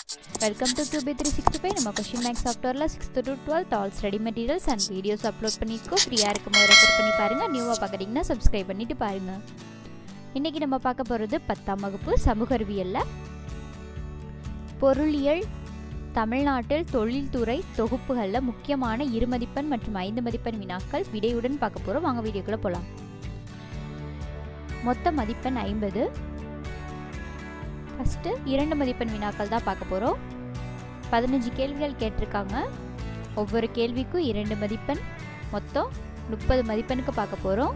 welcome to QB three sixty five நம்ம question max சாஃப்ட்வேரில் sixth to twelfth all study materials and videos upload பண்ணியிருக்கோம் ஃப்ரீயாக இருக்கும் போது ரெஃபர் பண்ணி பாருங்கள் நியூவாக பார்க்குறீங்கன்னா சப்ஸ்கிரைப் பண்ணிவிட்டு பாருங்கள் இன்றைக்கி நம்ம பார்க்க போகிறது பத்தாம் வகுப்பு சமூக அறிவியலில் பொருளியல் தமிழ்நாட்டில் தொழில்துறை தொகுப்புகளில் முக்கியமான இரு மதிப்பெண் மற்றும் ஐந்து மதிப்பெண் வினாக்கள் விடையுடன் பார்க்க போகிறோம் வாங்க வீடியோக்குள்ளே போகலாம் மொத்த மதிப்பெண் ஐம்பது ஃபஸ்ட்டு இரண்டு மதிப்பெண் வினாக்கள் தான் பார்க்க போகிறோம் பதினஞ்சு கேள்விகள் கேட்டிருக்காங்க ஒவ்வொரு கேள்விக்கும் இரண்டு மதிப்பெண் மொத்தம் முப்பது மதிப்பெண்ணுக்கு பார்க்க போகிறோம்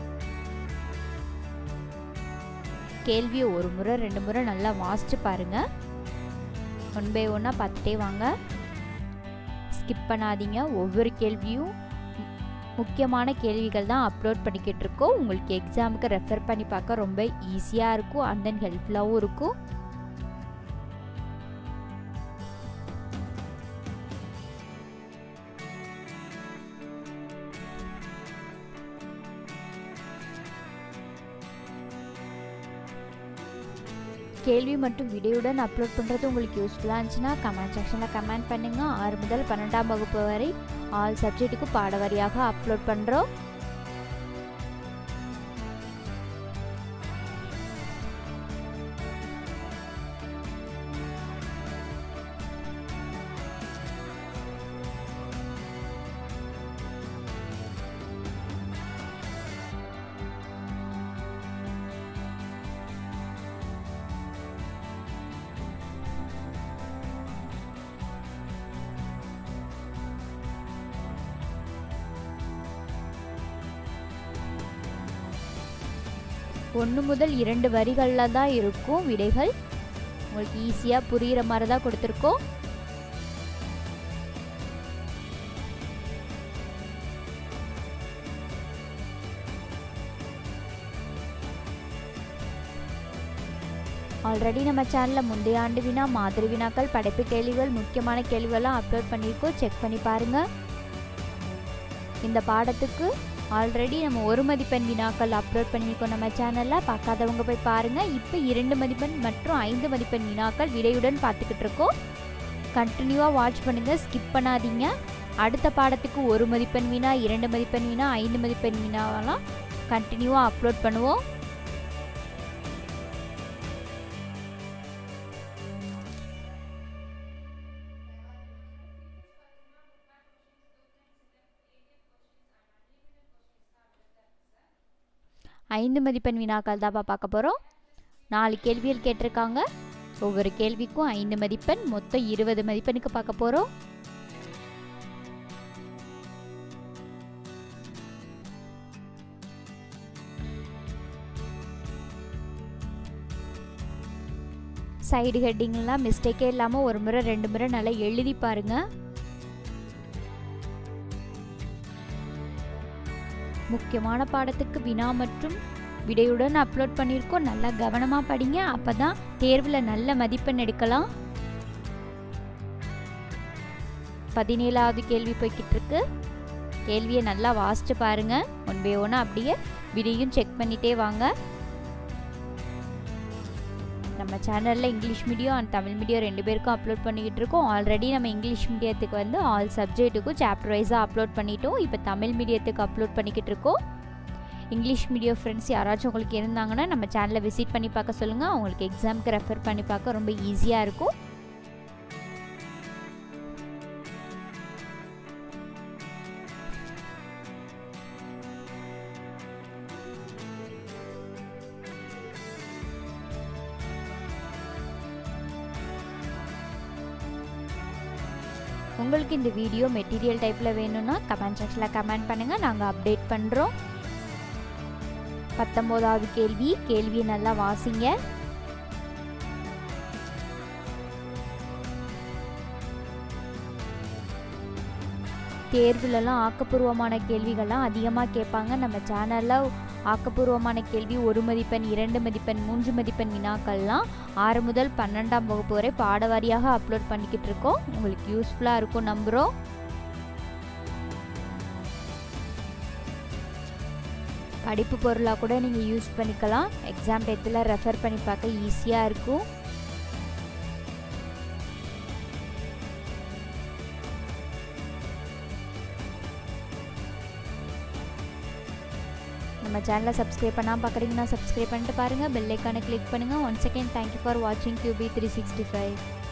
கேள்வியை ஒரு முறை ரெண்டு முறை நல்லா வாசித்து பாருங்கள் ஒன் பை ஒன்னாக பார்த்துட்டே வாங்க ஸ்கிப் பண்ணாதீங்க ஒவ்வொரு கேள்வியும் முக்கியமான கேள்விகள் தான் அப்லோட் பண்ணிக்கிட்டு இருக்கோம் உங்களுக்கு எக்ஸாமுக்கு ரெஃபர் பண்ணி பார்க்க ரொம்ப ஈஸியாக இருக்கும் அண்ட் தென் ஹெல்ப்ஃபுல்லாகவும் இருக்கும் கேள்வி மற்றும் வீடியோவுடன் அப்லோட் பண்ணுறது உங்களுக்கு யூஸ்ஃபுல்லாக இருந்துச்சுன்னா கமெண்ட் செக்ஷனில் கமெண்ட் பண்ணுங்கள் ஆறு முதல் பன்னெண்டாம் வகுப்பு வரை ஆல் சப்ஜெக்ட்டுக்கு பாடவாரியாக அப்லோட் பண்ணுறோம் ஒன்று முதல் இரண்டு வரிகளில் தான் இருக்கும் விடைகள் உங்களுக்கு ஈஸியாக புரிகிற மாதிரி தான் கொடுத்துருக்கோம் ஆல்ரெடி நம்ம சேனலில் முந்தைய ஆண்டு வினா மாதிரி வினாக்கள் படைப்பு கேள்விகள் முக்கியமான கேள்விகள்லாம் அப்லோட் பண்ணியிருக்கோம் செக் பண்ணி பாருங்கள் இந்த பாடத்துக்கு ஆல்ரெடி நம்ம ஒரு மதிப்பெண் வினாக்கள் அப்லோட் பண்ணியிருக்கோம் நம்ம சேனலில் பார்க்காதவங்க போய் பாருங்கள் இப்போ இரண்டு மதிப்பெண் மற்றும் ஐந்து மதிப்பெண் வினாக்கள் விடையுடன் பார்த்துக்கிட்டு இருக்கோம் கண்டினியூவாக வாட்ச் பண்ணுங்கள் ஸ்கிப் பண்ணாதீங்க அடுத்த பாடத்துக்கு ஒரு மதிப்பெண் வினா இரண்டு மதிப்பெண் வினா ஐந்து மதிப்பெண் வினாவெல்லாம் கண்டினியூவாக அப்லோட் பண்ணுவோம் ஐந்து மதிப்பெண் வினாக்கள் தான்ப்பா பார்க்க போகிறோம் நாலு கேள்விகள் கேட்டிருக்காங்க ஒவ்வொரு கேள்விக்கும் ஐந்து மதிப்பெண் மொத்தம் இருபது மதிப்பெண்ணுக்கு பார்க்க போகிறோம் சைடு ஹெட்டிங்லாம் மிஸ்டேக்கே இல்லாமல் ஒரு முறை ரெண்டு முறை நல்லா எழுதி பாருங்கள் முக்கியமான பாடத்துக்கு வினா மற்றும் விடையுடன் அப்லோட் பண்ணியிருக்கோம் நல்லா கவனமாக படிங்க அப்போ தான் தேர்வில் நல்ல மதிப்பெண் எடுக்கலாம் பதினேழாவது கேள்வி போய்கிட்டு இருக்கு கேள்வியை நல்லா வாசிச்சு பாருங்க ஒன் பை ஒன்று அப்படியே விடையும் செக் பண்ணிட்டே வாங்க நம்ம சேனலில் English medium and Tamil medium ரெண்டு பேருக்கும் அப்லோட் பண்ணிக்கிட்டு இருக்கோம் ஆல்ரெடி நம்ம இங்கிலீஷ் மீடியத்துக்கு வந்து ஆல் சப்ஜெக்ட்டுக்கும் சாப்டர் வைஸாக அப்லோட் பண்ணிட்டோம் இப்போ தமிழ் மீடியத்துக்கு அப்லோட் பண்ணிக்கிட்டு இருக்கோம் இங்கிலீஷ் மீடியம் ஃப்ரெண்ட்ஸ் யாராச்சும் உங்களுக்கு இருந்தாங்கன்னா நம்ம சேனலை விசிட் பண்ணி பார்க்க சொல்லுங்கள் அவங்களுக்கு எக்ஸாமுக்கு ரெஃபர் பண்ணி பார்க்க ரொம்ப ஈஸியாக இருக்கும் உங்களுக்கு இந்த வீடியோ மெட்டீரியல் டைப்பில் வேணும்னா கமெண்ட் செக்ஷனில் கமெண்ட் பண்ணுங்கள் நாங்கள் அப்டேட் பண்ணுறோம் பத்தொம்போதாவது கேள்வி கேள்வியை நல்லா வாசிங்க தேர்வுலலாம் ஆக்கப்பூர்வமான கேள்விகள்லாம் அதிகமாக கேட்பாங்க நம்ம சேனலில் ஆக்கப்பூர்வமான கேள்வி ஒரு மதிப்பெண் இரண்டு மதிப்பெண் மூன்று மதிப்பெண் வினாக்கள்லாம் ஆறு முதல் பன்னெண்டாம் வகுப்பு வரை பாடவாரியாக அப்லோட் பண்ணிக்கிட்டு இருக்கோம் உங்களுக்கு யூஸ்ஃபுல்லாக இருக்கும் நம்புகிறோம் படிப்பு பொருளாக கூட நீங்கள் யூஸ் பண்ணிக்கலாம் எக்ஸாம் டயத்தில் ரெஃபர் பண்ணி பார்க்க ஈஸியாக இருக்கும் நம்ம சேனலை சப்ஸ்கிரைப் பண்ணாமல் பார்க்குறீங்கன்னா சப்ஸ்கிரைப் பண்ணிட்டு பாருங்கள் பெல் ஐக்கானை கிளிக் பண்ணுங்கள் ஒன் செகண்ட் தேங்க்யூ ஃபார் வாட்சிங் கியூபி த்ரீ சிக்ஸ்டி ஃபைவ்